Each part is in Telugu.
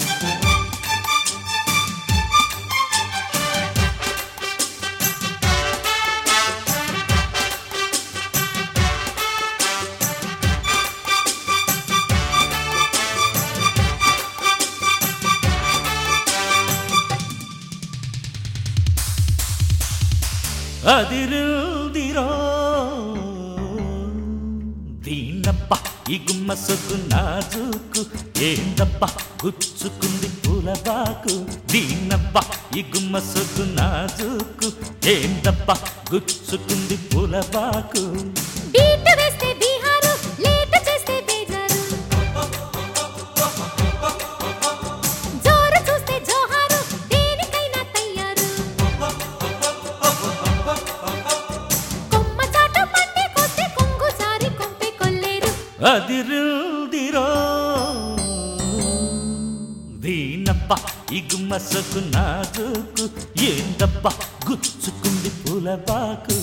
అదిరుదిరో దీనప్ప ఈ గుమ్మ సొగ్గు నాజుకు ఏందప్ప గుచ్చుకుంది పూలబాకు దీనప్ప ఈ గుమ్మ సొగ్గు నాజుకు ఏందప్ప గుచ్చుకుంది పూలబాకు బీట్ వేస్తే బీహారు లేట్ చేస్తే బేజారు జోరు చూస్తే జోహారు దేనికైనా తయ్యారు కొమ్మ చాటు పండే కొస్తే కొంగు జారి కొంపే కొల్లేరు అదిరుదిరో దీనప్ప ఈ గుమ్మ సొగ్గు నాజుకు ఏందప్ప గుచ్చుకుంది పూలబాకు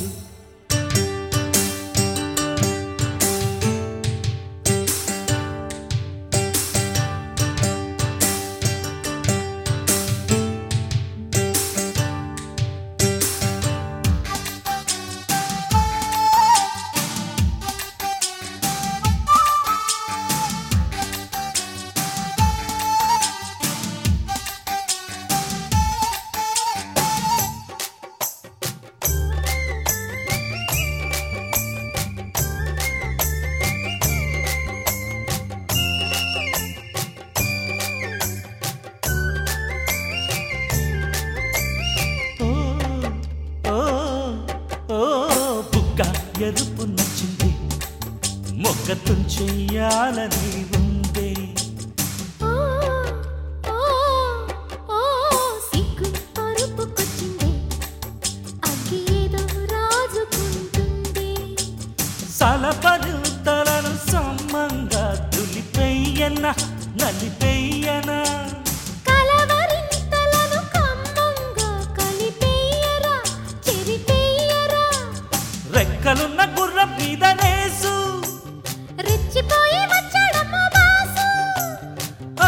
ఓ ఓ ఓ బుగ్గ ఎరుపు నచ్చింది మొగ్గ తుంచెయ్యాలని ఉంది ఓ ఓ ఓ సిగ్గు పరుపుకొచ్చింది అగ్గి ఏదో రాజుకుంటుంది సలపరు తలను సమ్మంగా తులిపెయ్యన నలిపెయ్యన కలవరింతలను కమ్మంగా కలిపేయరా చెరిపేయరా రెక్కలున్న గుర్రం మీద నేసు రెచ్చిపోయి వచ్చాడమ్మ బాసు ఆ,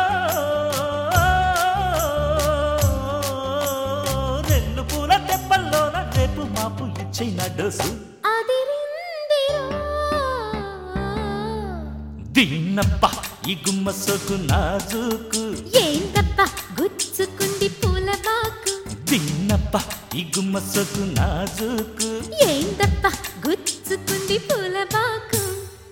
రెండు పూల దెబ్బల్లోన రేపు మాపు ఇచ్చిన డోసు అదిరిందిరా దీన్నప్ప ఈ గుమ్మ సోకు నాజుకు ఏందప్ప గుచ్చుకుంది పూల బాకు దీన్నప్ప ఈ గుమ్మ సోకు నాజుకు ఏందప్ప గుచ్చుకుంది పూల బాకు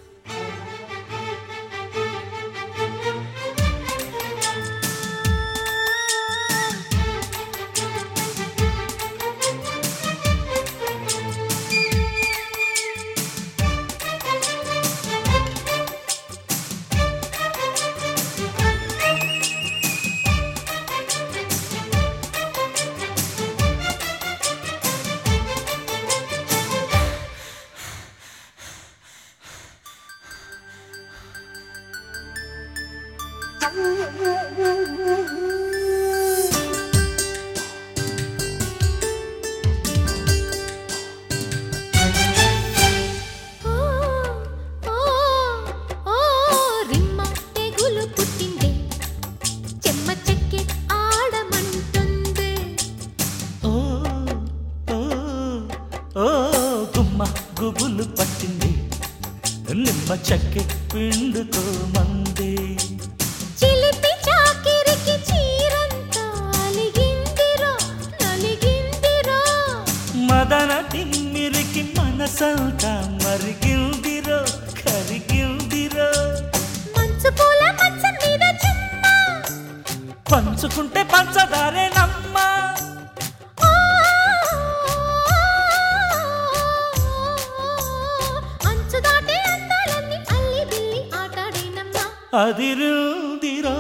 ఓ ఓ ఓ రిమ్మ తెగులు పుట్టింది చెమ్మ చెక్కి ఆడమంటుంది ఓ ఓ ఓ గుమ్మ గుబులు పట్టింది నిమ్మ చెక్కి పిండుకోమంది చిలిపి చాకిరికి చీరంతా అలిగిందిరో నలిగిందిరో మదన తిమ్మిరికి మనసంతా మరిగిందిరో కరిగిందిరో మంచు పూల మంచం మీద చుమ్మా పంచుకుంటే పంచదారే నమ్మ ఆ, అంచు దాటే అందాలన్నీ అల్లి బిల్లి ఆటాడేనమ్మా అదిరుదిరో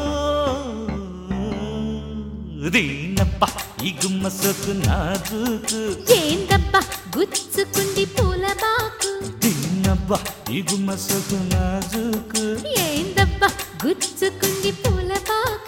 దీనప్ప ఈ గుమ్మ సొక్కు నాజుకు ఏందబ్బా గుచ్చుకుంది పూల బాకు దీనప్ప ఈ గుమ్మ సొక్కు నాజుకు ఏందబ్బా గుచ్చుకుంది పూల బాకు